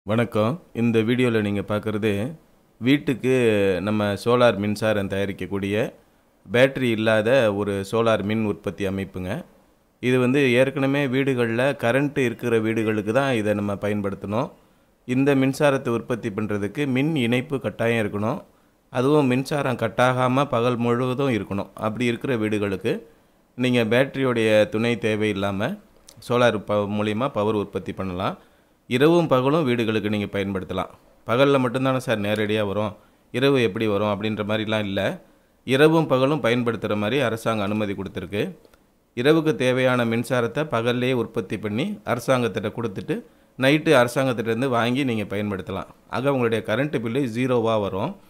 வணக்கம் இந்த வீடியோவில் நீங்கள் பார்க்குறது வீட்டுக்கு நம்ம சோலார் மின்சாரம் தயாரிக்கக்கூடிய பேட்டரி இல்லாத ஒரு சோலார் மின் உற்பத்தி அமைப்புங்க இது வந்து ஏற்கனவே வீடுகளில் கரண்ட்டு இருக்கிற வீடுகளுக்கு தான் இதை நம்ம பயன்படுத்தணும் இந்த மின்சாரத்தை உற்பத்தி பண்ணுறதுக்கு மின் இணைப்பு கட்டாயம் இருக்கணும் அதுவும் மின்சாரம் கட்டாகாமல் பகல் முழுவதும் இருக்கணும் அப்படி இருக்கிற வீடுகளுக்கு நீங்கள் பேட்டரியோடைய துணை தேவையில்லாமல் சோலார் ப மூலிமா பவர் உற்பத்தி பண்ணலாம் இரவும் பகலும் வீடுகளுக்கு நீங்கள் பயன்படுத்தலாம் பகலில் மட்டும்தானே சார் நேரடியாக வரும் இரவு எப்படி வரும் அப்படின்ற மாதிரிலாம் இல்லை இரவும் பகலும் பயன்படுத்துகிற மாதிரி அரசாங்கம் அனுமதி கொடுத்துருக்கு இரவுக்கு தேவையான மின்சாரத்தை பகல்லே உற்பத்தி பண்ணி அரசாங்கத்திட்ட கொடுத்துட்டு நைட்டு அரசாங்கத்திட்டேருந்து வாங்கி நீங்கள் பயன்படுத்தலாம் ஆக உங்களுடைய கரண்ட்டு பில்லு ஜீரோவாக வரும்